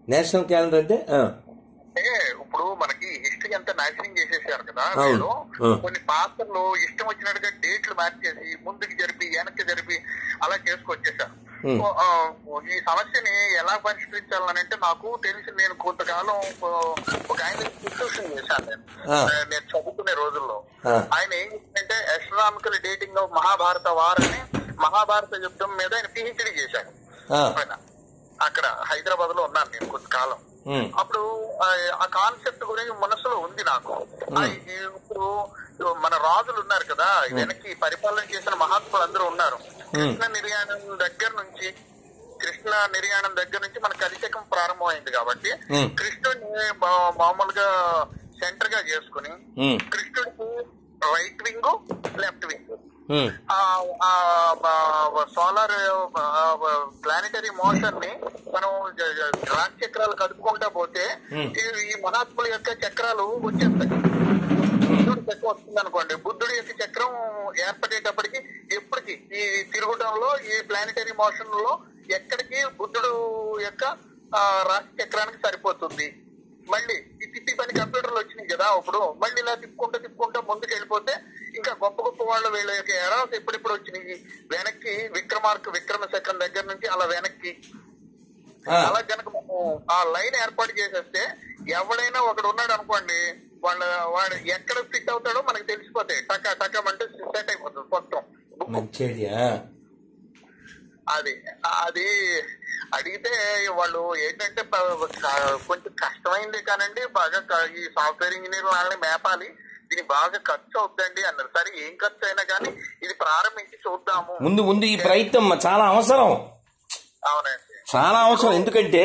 National calendar అంటే ఆ, అంటే ఇప్పుడు మనకి హిస్టరీ అంతా నాశనం చేసేసారు కదా అవును. వీళ్ళు ఆ. కొన్ని పాత్రలు ఇష్టం వచ్చినట్టుగా డేట్లు మార్చేసి ముందుకు జరిపి వెనక్కి జరిపి అలా చేసుకొచ్చేసారు Hmm. సో, ఆ, ఈ సమస్యని ఎలా పరిష్కరించాలని అంటే నాకు తెలిసి నేను కొంతకాలం ఆ, ఒక ఆయన డిస్కషన్ చేశాను నేను ఆ. ఆ, నేను చదువుకునే రోజుల్లో ఆ. ఆయన ఏం చేసిందంటే astronomical dating of Mahabharata war అని మహాభారత యుద్ధం మీద ఆయన పిహెచ్డి చేశాడు ఆ, ఆయన అక్కడ హైదరాబాద్ లో ఉన్నాను నేను కొంతకాలం ఉమ్, అప్పుడు ఆ- ఆ కాన్సెప్ట్ గురించి మనసులో ఉంది నాకు ఆ, ఈ ఇప్పుడు మన రాజులు ఉన్నారు కదా వెనక్కి పరిపాలన చేసిన మహాత్ములు అందరూ ఉన్నారు కృష్ణ నిర్యాణం దగ్గర నుంచి కృష్ణ నిర్యాణం దగ్గర నుంచి మన కలిశకం ప్రారంభమైంది కాబట్టి Hmm. కృష్ణుడిని మా- మామూలుగా సెంటర్ గా చేసుకుని ఉమ్, కృష్ణుడికి right wing left wing um, solar planetary motion ని మనం జ- జ- రాశి చక్రాలు కదుపుకుంటా పోతే Hmm. ఈ- ఈ మహాత్ముల యొక్క చక్రాలు వచ్చేస్తాయి బుద్ధుడి చక్రం వస్తుంది అనుకోండి బుద్ధుడి యొక్క చక్రం ఏర్పడేటప్పటికి ఎప్పటికి ఈ తిరుగుటంలో ఈ ప్లానిటరీ మోషన్ లో ఎక్కడికి బుద్ధుడు యొక్క ఆ, రాశి చక్రానికి సరిపోతుంది మళ్ళీ ఈ తిప్పి పని కంప్యూటర్లు వచ్చినాయి కదా ఇప్పుడు మళ్ళీ ఇలా తిప్పుకుంటూ తిప్పుకుంటూ ముందుకు వెళ్ళిపోతే ఇంకా గొప్ప గొప్ప వాళ్ళ వీళ్ళ యొక్క ఎరాస్ ఎప్పుడెప్పుడు వచ్చినాయి వెనక్కి విక్రమార్క విక్రమ చక్రం దగ్గర నుంచి అలా వెనక్కి ఆ, అలా కనుక మనం ఆ లైన్ ఏర్పాటు చేసేస్తే ఎవడైనా ఒకడు ఉన్నాడు అనుకోండి వాళ్ళ వాడు ఎక్కడ ఫిట్ అవుతాడో మనకి తెలిసిపోతాయి టక టకం అంటే సెట్ అయిపోతుంది మొత్తం బుక్ మంచి ఐడియా అది అది అడిగితే వాళ్ళు ఏంటంటే ప- క- కొంచెం కష్టమైంది కానండి బాగా క- ఈ సాఫ్ట్వేర్ ఇంజనీర్ వాళ్ళని మేపాలి దీని బాగా ఖర్చు అవుతుందండి అన్నారు సరే ఏం ఖర్చు అయినా కానీ ఇది ప్రారంభించి చూద్దాము ముందు ముందు ఈ ప్రయత్నం చాలా అవసరం అవునండి చాలా అవసరం ఎందుకంటే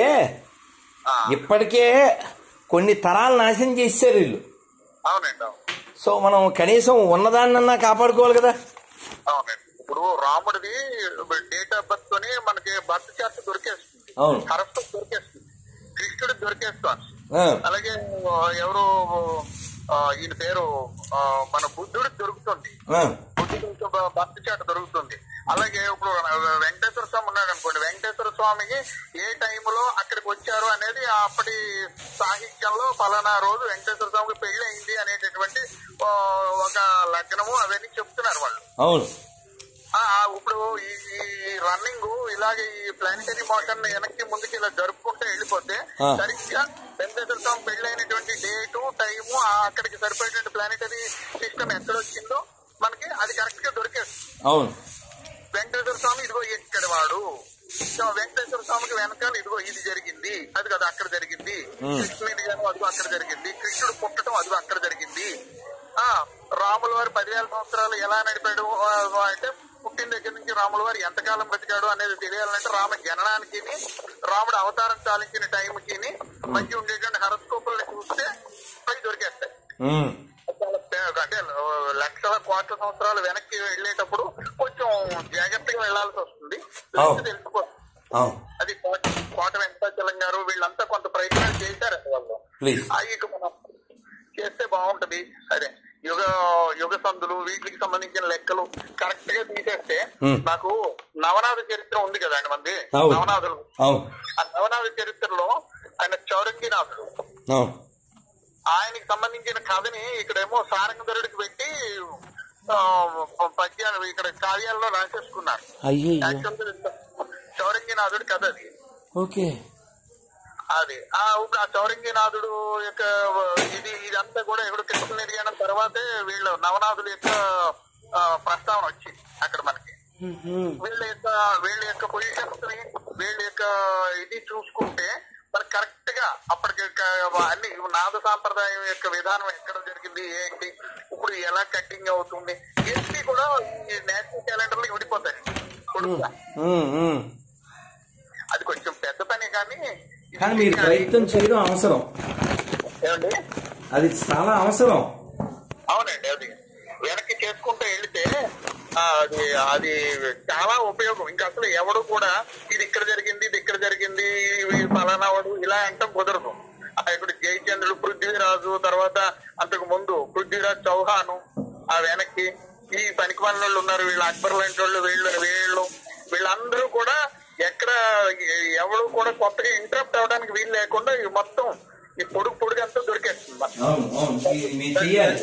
ఆ, ఇప్పటికే కొన్ని తరాలు నాశనం చేశారు వీళ్ళు అవునండి అవును సో మనం కనీసం ఉన్నదాన్నన్నా కాపాడుకోవాలి కదా అవునండి ఇప్పుడు రాముడిది డేట్ ఆఫ్ బర్త్ తోనే మనకి బర్త్ చార్ట్ దొరికేస్తుంది అవును. హరస్తం దొరికేస్తుంది కృష్ణుడి దొరికేస్తుంది ఆ, అలాగే ఆ, ఎవరు ఆ, ఈయన పేరు ఆ, మన బుద్ధుడికి దొరుకుతుంది ఆ, బుద్ధుడికి బర్త్ చార్ట్ దొరుకుతుంది అలాగే ఇప్పుడు వెంకటేశ్వర స్వామి ఉన్నాడు అనుకోండి వెంకటేశ్వర స్వామికి ఏ టైంలో అక్కడికి వచ్చారు అనేది అప్పటి సాహిత్యంలో పలానా రోజు వెంకటేశ్వర స్వామికి పెళ్లి అయింది అనేటటువంటి ఆ, ఒక లగ్నము అవన్నీ చెప్తున్నారు వాళ్ళు అవును ఆ, ఇప్పుడు ఈ ఈ రన్నింగ్ ఇలాగే ఈ ప్లానిటరీ మోషన్ వెనక్కి ముందుకి ఇలా జరుపుకుంటూ వెళ్ళిపోతే ఆ. సరిగ్గా వెంకటేశ్వర స్వామి పెళ్ళైనటువంటి డేటు టైము అక్కడికి సరిపోయేటువంటి ప్లానిటరీ సిస్టమ్ ఎక్కడ వచ్చిందో మనకి అది కరెక్ట్ గా దొరికేస్తుంది అవును వెంకటేశ్వర స్వామి ఇదిగో ఇక్కడ వాడు సో వెంకటేశ్వర స్వామికి వెనకాల ఇదిగో ఇది జరిగింది అది కదా అక్కడ జరిగింది కృష్ణుడి గారు అదిగో అక్కడ జరిగింది కృష్ణుడు పుట్టడం అదిగో అక్కడ జరిగింది ఆ రాముల వారు పదివేల సంవత్సరాలు ఎలా నడిపాడు ఆ, అంటే పుట్టిన దగ్గర నుంచి రాముల వారు ఎంతకాలం బతికాడు అనేది తెలియాలంటే రామ జననానికి రాముడు అవతారం చాలించిన టైంకి మధ్య ఉండేటువంటి హరస్కోపుల్ని చూస్తే అవి దొరికేస్తాయి ఉమ్, చాలా పే- అంటే ఆ, లక్షల కోట్ల సంవత్సరాలు వెనక్కి వెళ్ళేటప్పుడు కొంచెం జాగ్రత్తగా వెళ్లాల్సి వస్తుంది అవును. తెలిసిపోతుంది అవును అది కోట కోట వెంకటాచలం గారు వీళ్ళంతా కొంత ప్రయత్నాలు చేశారు వాళ్ళు ప్లీజ్ అవి ఇక మనం చేస్తే బాగుంటది సరే యుగ యుగ సందులు వీటికి సంబంధించిన లెక్కలు కరెక్ట్ గా తీసేస్తే Hmm. నాకు నవనాథ చరిత్ర ఉంది కదండి మంది అవును. నవనాథులు అవును ఆ నవనాథ చరిత్రలో ఆయన చౌరంగినాథుడు అవును ఆయనకి సంబంధించిన కథని ఇక్కడేమో సారంగధరుడికి పెట్టి ఆ, పద్యాలు ఇక్కడ కావ్యాల్లో రాసేసుకున్నారు అయ్యో యాక్చువల్గా చౌరంగినాథుడి కథ అది ఓకే అది ఆ ఇప్పుడు ఆ చౌరంగినాథుడు యొక్క ఇది ఇదంతా కూడా ఎప్పుడు కృష్ణ నిర్యాణం తర్వాతే వీళ్ళు నవనాథుల యొక్క ఆ, ప్రస్తావన వచ్చింది అక్కడ మనకి వీళ్ళ యొక్క వీళ్ళ యొక్క పొజిషన్స్ ని వీళ్ళ యొక్క ఇది చూసుకుంటే మరి కరెక్ట్ గా అప్పటికి క- అన్ని నాద సాంప్రదాయం యొక్క విధానం ఎక్కడ జరిగింది ఏంటి ఇప్పుడు ఎలా కటింగ్ అవుతుంది ఇవన్నీ కూడా ఈ నేషనల్ క్యాలెండర్ లో విడిపోతాయి పొడుగ్గా. ఉమ్, ఉమ్. అది కొంచెం పెద్ద పని కానీ ఇది- కానీ మీరు ప్రయత్నం చేయడం అవసరం ఏమండి అది చాలా అవసరం అవునండి అది వెనక్కి చేసుకుంటూ వెళితే ఆ, అది అది చాలా ఉపయోగం ఇంకా అసలు ఎవడు కూడా ఇది ఇక్కడ జరిగింది ఇది ఇక్కడ జరిగింది ఇవి ఫలానా వాడు ఇలా అంటాం కుదరదు ఆ, ఇప్పుడు జయచంద్రుడు పృథ్వీరాజు తర్వాత అంతకు ముందు పృథ్వీరాజ్ చౌహాను ఆ వెనక్కి ఈ పనికి వాళ్ళు ఉన్నారు వీళ్ళు అక్బర్ లాంటి వాళ్ళు వీళ్ళు వీళ్ళు వీళ్ళందరూ కూడా ఎక్కడ ఎ- ఎవరు కూడా కొత్తగా ఇంటరప్ట్ అవడానికి వీలు లేకుండా ఈ మొత్తం ఈ పొడుగు పొడుగు అంతా దొరికేస్తుంది మనకి. అవును అవును మీ- మీరు చెయ్యాలి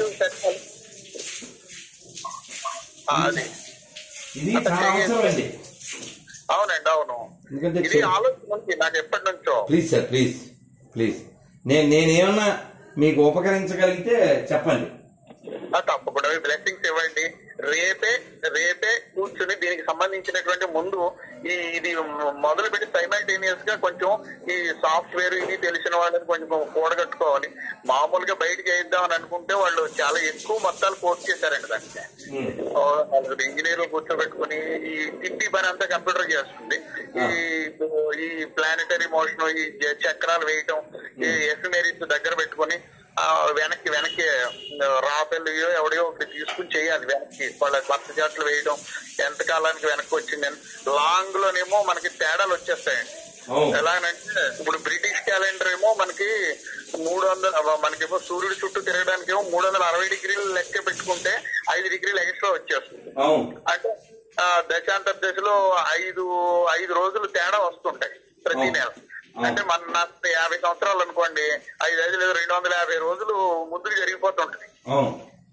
ఆ, అది ఇది చాలా అవసరం అండి అవునండి అవును ఎందుకంటే ఇది ఆలోచన ఉంది నాకు ఎప్పటి నుంచో ప్లీజ్ సార్ ప్లీజ్ ప్లీజ్ నేను నేనేమన్నా మీకు ఉపకరించగలిగితే చెప్పండి ఆ, తప్పకుండా బ్లెస్సింగ్స్ ఇవ్వండి రేపే రేపే కూర్చుని దీనికి సంబంధించినటువంటి ముందు ఈ ఇది మొదలు పెట్టి సైమల్టేనియస్ గా కొంచెం ఈ సాఫ్ట్వేర్ ఇది తెలిసిన వాళ్ళని కొంచెం కూడగట్టుకోవాలి మామూలుగా బయటికి వేద్దామని అనుకుంటే వాళ్ళు చాలా ఎక్కువ మొత్తాలు కోర్స్ చేశారండి దానికి ఓ, నలుగురు ఇంజనీర్లు కూర్చోబెట్టుకుని ఈ తిప్పి పని అంతా కంప్యూటర్ చేస్తుంది ఈ ఈ ప్లానటరీ మోషన్ ఈ జ- చక్రాలు వేయటం ఈ ఎఫిమెరీస్ దగ్గర పెట్టుకుని ఆ, వెనక్కి వెనక్కి రాపెల్లు ఎవడియో ఒకటి తీసుకుని చేయాలి వెనక్కి వాళ్ళ బర్త్ చాట్లు వేయడం ఎంత కాలానికి వెనక్కి వచ్చిందని లాంగ్ లోనేమో మనకి తేడాలు వచ్చేస్తాయండి అవును ఎలాగంటే ఇప్పుడు బ్రిటిష్ క్యాలెండర్ ఏమో మనకి మూడు వందల మనకేమో సూర్యుడి చుట్టూ తిరగడానికి ఏమో మూడు వందల అరవై డిగ్రీలు లెక్క పెట్టుకుంటే ఐదు డిగ్రీలు ఎక్స్ట్రా వచ్చేస్తుంది అవును అంటే ఆ, దశాంతర దశలో ఐదు ఐదు రోజులు తేడా వస్తుంటాయి ప్రతి అవును. నెల అవును. అంటే మన నా యాభై సంవత్సరాలు అనుకోండి ఐదు ఐదు లేదు రెండు వందల యాభై రోజులు ముందుకు జరిగిపోతుంటది అవును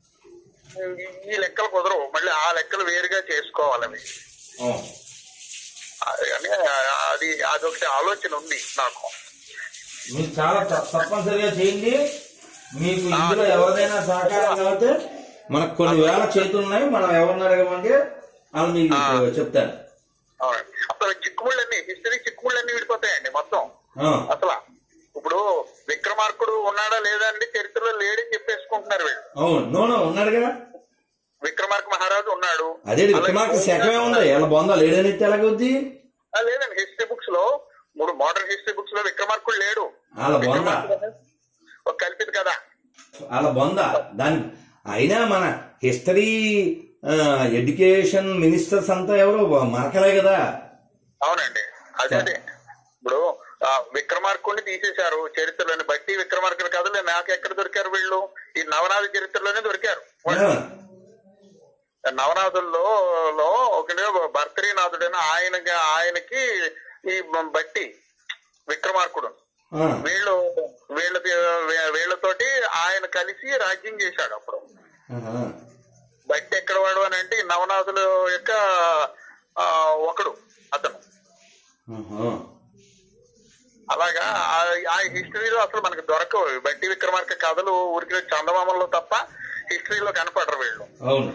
ఈ- ఈ లెక్కలు కుదరవు మళ్ళీ ఆ లెక్కలు వేరుగా చేసుకోవాలి అవి అవును అది అని అది అదొకటి ఆలోచన ఉంది నాకు మీరు చాలా త- తప్పనిసరిగా చేయండి మీకు ఇందులో ఎవరిదైనా సహకారం కాబట్టి మనకు కొన్ని వేల చేతులు ఉన్నాయి మనం ఎవరిని అడగమంటే వాళ్ళు మీకు చెప్తారు అవునండి. అసలు చిక్కుముళ్ళన్నీ హిస్టరీ చిక్కుముళ్ళన్నీ విడిపోతాయండి మొత్తం ఆ, అసలు ఇప్పుడు విక్రమార్కుడు ఉన్నాడా లేదా అండి చరిత్రలో లేడని చెప్పేసుకుంటున్నారు వీళ్ళు అవును నోనో ఉన్నాడు కదా విక్రమార్క మహారాజు ఉన్నాడు అదే విక్రమార్క శకమే ఉంది ఎలా బొందా లేడని ఎలాగొద్ది ఆ, లేదండి హిస్టరీ బుక్స్ లో మూడు మోడర్న్ హిస్టరీ బుక్స్ లో విక్రమార్కుడు లేడు వాళ్ళ బొంద విక్రమార్కుడు అనేది ఒక కల్పిత కదా వాళ్ళ బొంద దాని అయినా మన హిస్టరీ ఎడ్యుకేషన్ మినిస్టర్స్ అంతా ఎవరు మరకలే కదా అవునండి అదే అదే ఇప్పుడు ఆ, విక్రమార్కుడిని తీసేశారు చరిత్రలోని బట్టి విక్రమార్కుడు కథలు నాకు ఎక్కడ దొరికారు వీళ్ళు ఈ నవనాథ చరిత్రలోనే దొరికారు వాళ్ళు. ఆ, నవనాథుల్లో లో ఒకటే భర్తరీనాథుడైన ఆయనకి ఆయనకి ఈ బట్టి విక్రమార్కుడు ఆ, వీళ్ళు వీళ్ళ వీళ్ళతోటి ఆయన కలిసి రాజ్యం చేశాడు అప్పుడు ఆహా. బట్టి ఎక్కడ వాడు అని అంటే ఈ నవనాథుల యొక్క ఆ, ఒకడు అతను ఆహా. అలాగా ఆ- ఆ హిస్టరీలో అసలు మనకు దొరకవు బట్టి విక్రమార్క కథలు ఊరికి చందమామల్లో తప్ప హిస్టరీలో కనపడరు వీళ్ళు అవును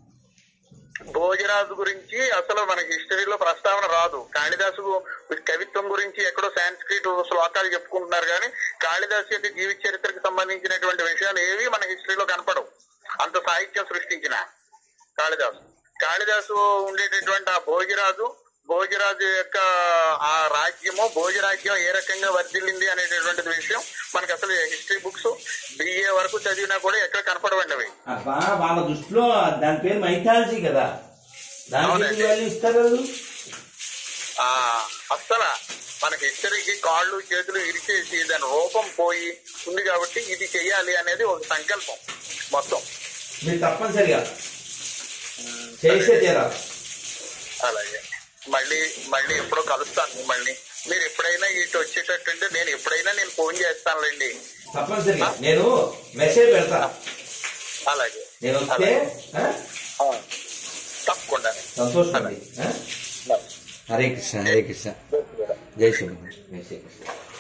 భోజరాజు గురించి అసలు మనకి హిస్టరీలో ప్రస్తావన రాదు కాళిదాసు కవిత్వం గురించి ఎక్కడో సాంస్క్రిట్ శ్లోకాలు చెప్పుకుంటున్నారు కానీ కాళిదాసు యొక్క జీవిత చరిత్రకు సంబంధించినటువంటి విషయాలు ఏవి మన హిస్టరీలో కనపడవు అంత సాహిత్యం సృష్టించిన కాళిదాసు కాళిదాసు ఉండేటటువంటి ఆ భోజరాజు భోజరాజు యొక్క ఆ రాజ్యము భోజరాజ్యం ఏ రకంగా వర్ధిల్లింది అనేటటువంటి విషయం మనకి అసలు హిస్టరీ బుక్స్ బిఏ వరకు చదివినా కూడా ఎక్కడ కనపడవండి అవి అబ్బా వాళ్ళ దృష్టిలో దాని పేరు మైథాలజీ కదా దానికి అవునండి. ఎందుకు వాల్యూ ఇస్తారు వాళ్ళు? ఆ అస్సలు మనకి హిస్టరీకి కాళ్ళు చేతులు ఇరిచేసి దాని రూపం పోయి ఉంది కాబట్టి ఇది చెయ్యాలి అనేది ఒక సంకల్పం మొత్తం మీరు తప్పనిసరిగా చేసే తీరాలి అలాగే మళ్ళీ మళ్ళీ ఎప్పుడో కలుస్తాను మళ్ళీ మీరు ఎప్పుడైనా ఇటు వచ్చేటట్టుంటే నేను ఎప్పుడైనా నేను ఫోన్ చేస్తానులేండి తప్పనిసరిగా నేను మెసేజ్ పెడతా అలాగే నేను వస్తే ఆ? ఆ, తప్పకుండా సంతోషం అండి ఆ? హరే కృష్ణ హరే కృష్ణ జై శ్రీ జై శ్రీ కృష్ణ